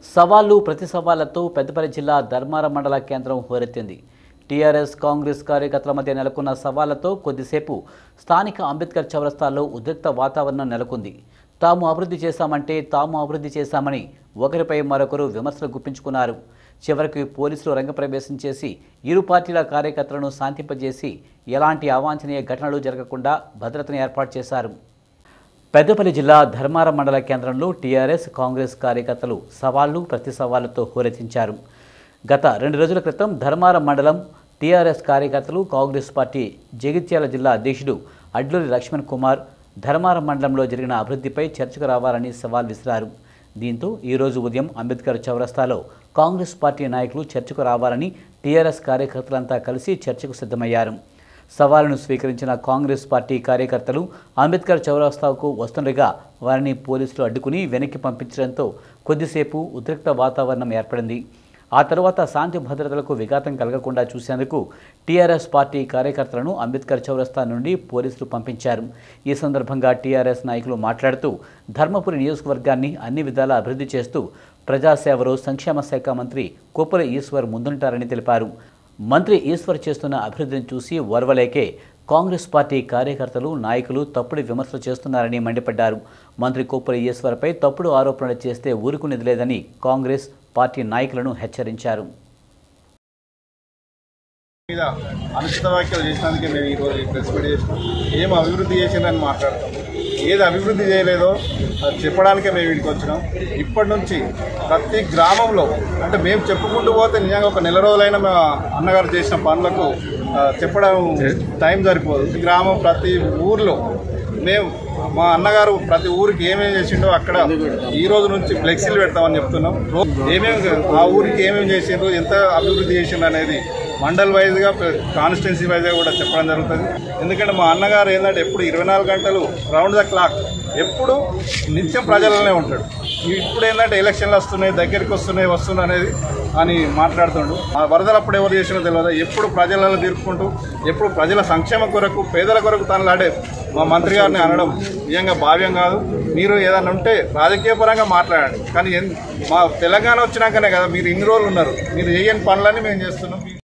సవాళ్లు ప్రతి సవాళ్లతో పెద్దపల్లి జిల్లా ధర్మారం మండల కేంద్రం హోరెత్తింది టీఆర్ఎస్ కాంగ్రెస్ కార్యకర్తల మధ్య నెలకొన్న సవాళ్లతో కొద్దిసేపు స్థానిక అంబేద్కర్ చౌరస్తాలో ఉద్రిక్త వాతావరణం నెలకొంది తాము అభివృద్ధి చేశామంటే తాము అభివృద్ధి చేశామని ఒకరిపై మరొకరు విమర్శలు గుప్పించుకున్నారు చివరికి పోలీసులు రంగప్రవేశం చేసి ఇరు పార్టీల కార్యకర్తలను శాంతింపజేసి ఎలాంటి అవాంఛనీయ ఘటనలు జరగకుండా భద్రతను ఏర్పాటు చేశారు పెద్దపల్లి జిల్లా ధర్మారం మండల కేంద్రంలో టీఆర్ఎస్ కాంగ్రెస్ కార్యకర్తలు సవాళ్లు ప్రతి సవాళ్లతో హోరెత్తించారు గత రెండు రోజుల క్రితం ధర్మారం మండలం టీఆర్ఎస్ కార్యకర్తలు కాంగ్రెస్ పార్టీ జగిత్యాల జిల్లా అధ్యక్షుడు అడ్లూరి లక్ష్మణ్ కుమార్ ధర్మారం మండలంలో జరిగిన అభివృద్ధిపై చర్చకు రావాలని సవాల్ విసిరారు దీంతో ఈరోజు ఉదయం అంబేద్కర్ చౌరస్తాలో కాంగ్రెస్ పార్టీ నాయకులు చర్చకు రావాలని టీఆర్ఎస్ కార్యకర్తలంతా కలిసి చర్చకు సిద్ధమయ్యారు సవాలును స్వీకరించిన కాంగ్రెస్ పార్టీ కార్యకర్తలు అంబేద్కర్ చౌరస్తాకు వస్తుండగా వారిని పోలీసులు అడ్డుకుని వెనక్కి పంపించడంతో కొద్దిసేపు ఉద్రిక్త వాతావరణం ఏర్పడింది ఆ తర్వాత శాంతి భద్రతలకు విఘాతం కలగకుండా చూసేందుకు టీఆర్ఎస్ పార్టీ కార్యకర్తలను అంబేద్కర్ చౌరస్తా నుండి పోలీసులు పంపించారు ఈ సందర్భంగా టీఆర్ఎస్ నాయకులు మాట్లాడుతూ ధర్మపురి నియోజకవర్గాన్ని అన్ని విధాలా అభివృద్ధి చేస్తూ ప్రజాసేవలో సంక్షేమ శాఖ మంత్రి కొప్పుల ఈశ్వర్ ముందుంటారని తెలిపారు మంత్రి ఈశ్వర్ చేస్తున్న అభివృద్ధిని చూసి ఓర్వలేకే కాంగ్రెస్ పార్టీ కార్యకర్తలు నాయకులు తప్పుడు విమర్శలు చేస్తున్నారని మండిపడ్డారు మంత్రి కొప్పుల ఈశ్వర్పై తప్పుడు ఆరోపణలు చేస్తే ఊరుకునేది లేదని కాంగ్రెస్ పార్టీ నాయకులను హెచ్చరించారు మీద అనుచిత వ్యాఖ్యలు చేసినందుకే మేము ఈరోజు ఈ ప్రెస్ మీట్ చేసినాం ఏం అభివృద్ధి చేసిందని మాట్లాడతాం ఏది అభివృద్ధి చేయలేదో అది చెప్పడానికే మేము ఇక్కడికి వచ్చినాం ఇప్పటి నుంచి ప్రతి గ్రామంలో అంటే మేము చెప్పుకుంటూ పోతే నిజంగా ఒక నెల రోజులైనా మా అన్నగారు చేసిన పనులకు ఆ, చెప్పడం టైం సరిపోదు ఈ గ్రామం ప్రతి ఊర్లో మేము మా అన్నగారు ప్రతి ఊరికి ఏమేమి చేసిండో అక్కడ ఈ రోజు నుంచి ఫ్లెక్సీలు పెడతామని చెప్తున్నాం రో- ఏమేమి ఆ ఊరికి ఏమేమి చేసిండ్రు ఎంత అభివృద్ధి చేసిండ్రు అనేది మండల్ వైజ్గా కాన్స్టిట్యున్సీ వైజ్గా కూడా చెప్పడం జరుగుతుంది ఎందుకంటే మా అన్నగారు ఏంటంటే ఎప్పుడు ఇరవై నాలుగు గంటలు రౌండ్ ద క్లాక్ ఎప్పుడు నిత్యం ప్రజలనే ఉంటాడు ఇప్పుడు ఏంటంటే ఎలక్షన్లు వస్తున్నాయి దగ్గరికి వస్తున్నాయి వస్తున్నాయి అనేది అని మాట్లాడుతుండు ఆ వరదలు అప్పుడు ఎవరు చేసినో తెలియదు ఎప్పుడు ప్రజలలో తీర్పుకుంటూ ఎప్పుడు ప్రజల సంక్షేమ కొరకు పేదల కొరకు తనలాడే మా మంత్రి గారిని అనడం నిజంగా భావ్యం కాదు మీరు ఏదైనా ఉంటే రాజకీయ పరంగా మాట్లాడండి కానీ ఎన్- మా తెలంగాణ వచ్చినాకనే కదా మీరు ఇన్ని రోజులు ఉన్నారు మీరు చేయని పనులని మేము చేస్తున్నాం